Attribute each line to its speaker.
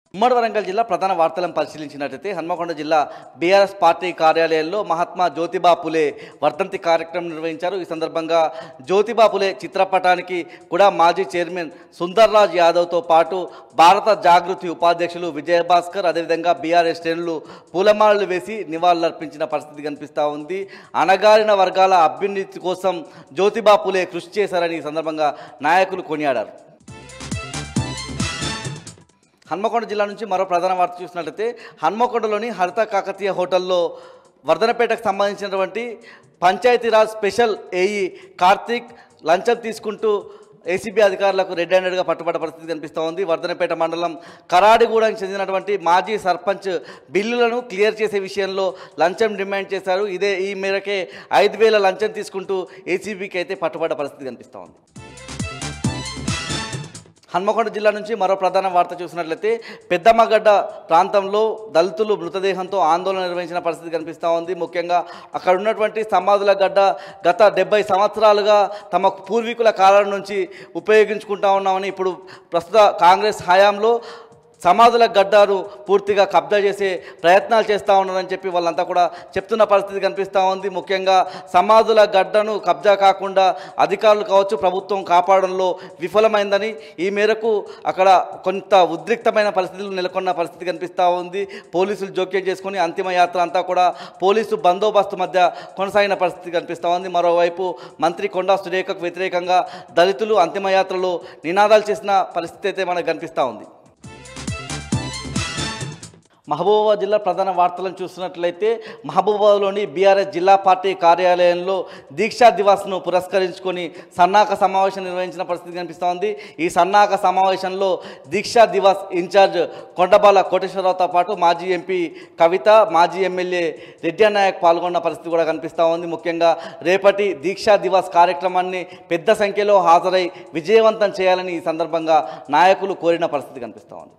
Speaker 1: ఉమ్మడి వరంగల్ జిల్లా ప్రధాన వార్తలను పరిశీలించినట్లయితే హన్మకొండ జిల్లా బీఆర్ఎస్ పార్టీ కార్యాలయంలో మహాత్మా జ్యోతిబా పులే వర్ధంతి కార్యక్రమం నిర్వహించారు ఈ సందర్భంగా జ్యోతిబా పులే చిత్రపటానికి కూడా మాజీ చైర్మన్ సుందర్రాజ్ యాదవ్తో పాటు భారత జాగృతి ఉపాధ్యక్షులు విజయభాస్కర్ అదేవిధంగా బీఆర్ఎస్ శ్రేణులు పూలమాలలు వేసి నివాళులర్పించిన పరిస్థితి కనిపిస్తూ ఉంది అణగారిన వర్గాల అభ్యున్నతి కోసం జ్యోతిబా పులే కృషి చేశారని ఈ సందర్భంగా నాయకులు కొనియాడారు హన్మకొండ జిల్లా నుంచి మరో ప్రధాన వార్త చూసినట్లయితే హన్మకొండలోని హరిత కాకతీయ హోటల్లో వర్ధనపేటకు సంబంధించినటువంటి పంచాయతీరాజ్ స్పెషల్ ఏఈ కార్తీక్ లంచం తీసుకుంటూ ఏసీబీ అధికారులకు రెడ్ హ్యాండెడ్గా పట్టుబడ్డ పరిస్థితి కనిపిస్తూ ఉంది వర్ధనపేట మండలం కరాడిగూడెంకి చెందినటువంటి మాజీ సర్పంచ్ బిల్లులను క్లియర్ చేసే విషయంలో లంచం డిమాండ్ చేశారు ఇదే ఈ మేరకే ఐదు వేల లంచం తీసుకుంటూ ఏసీబీకి అయితే పట్టుబడ్డ పరిస్థితి కనిపిస్తూ ఉంది హన్మకొండ జిల్లా నుంచి మరో ప్రధాన వార్త చూసినట్లయితే పెద్దమ్మగడ్డ ప్రాంతంలో దళితులు మృతదేహంతో ఆందోళన నిర్వహించిన పరిస్థితి కనిపిస్తూ ఉంది ముఖ్యంగా అక్కడ ఉన్నటువంటి సమాధుల గడ్డ గత డెబ్బై సంవత్సరాలుగా తమ పూర్వీకుల కాలం నుంచి ఉపయోగించుకుంటా ఉన్నామని ఇప్పుడు ప్రస్తుత కాంగ్రెస్ హయాంలో సమాధుల గడ్డను పూర్తిగా కబ్జా చేసే ప్రయత్నాలు చేస్తూ ఉన్నారని చెప్పి వాళ్ళంతా కూడా చెప్తున్న పరిస్థితి కనిపిస్తూ ఉంది ముఖ్యంగా సమాధుల గడ్డను కబ్జా కాకుండా అధికారులు కావచ్చు ప్రభుత్వం కాపాడంలో విఫలమైందని ఈ మేరకు అక్కడ కొంత ఉద్రిక్తమైన పరిస్థితులు నెలకొన్న పరిస్థితి కనిపిస్తూ ఉంది పోలీసులు జోక్యం చేసుకుని అంతిమ యాత్ర అంతా కూడా పోలీసు బందోబస్తు మధ్య కొనసాగిన పరిస్థితి కనిపిస్తూ ఉంది మరోవైపు మంత్రి కొండా సురేఖకు వ్యతిరేకంగా దళితులు అంతిమ యాత్రలో నినాదాలు చేసిన పరిస్థితి అయితే మనకు కనిపిస్తూ ఉంది మహబూబాబాద్ జిల్లా ప్రధాన వార్తలను చూస్తున్నట్లయితే మహబూబాబాద్లోని బీఆర్ఎస్ జిల్లా పార్టీ కార్యాలయంలో దీక్షా దివాస్ను పురస్కరించుకొని సన్నాహక సమావేశం నిర్వహించిన పరిస్థితి కనిపిస్తూ ఉంది ఈ సన్నాహక సమావేశంలో దీక్షా దివాస్ ఇన్ఛార్జ్ కొండబాల కోటేశ్వరరావుతో పాటు మాజీ ఎంపీ కవిత మాజీ ఎమ్మెల్యే రెడ్డి నాయక్ పాల్గొన్న పరిస్థితి కూడా కనిపిస్తూ ఉంది ముఖ్యంగా రేపటి దీక్షా దివాస్ కార్యక్రమాన్ని పెద్ద సంఖ్యలో హాజరై విజయవంతం చేయాలని ఈ సందర్భంగా నాయకులు కోరిన పరిస్థితి కనిపిస్తూ ఉంది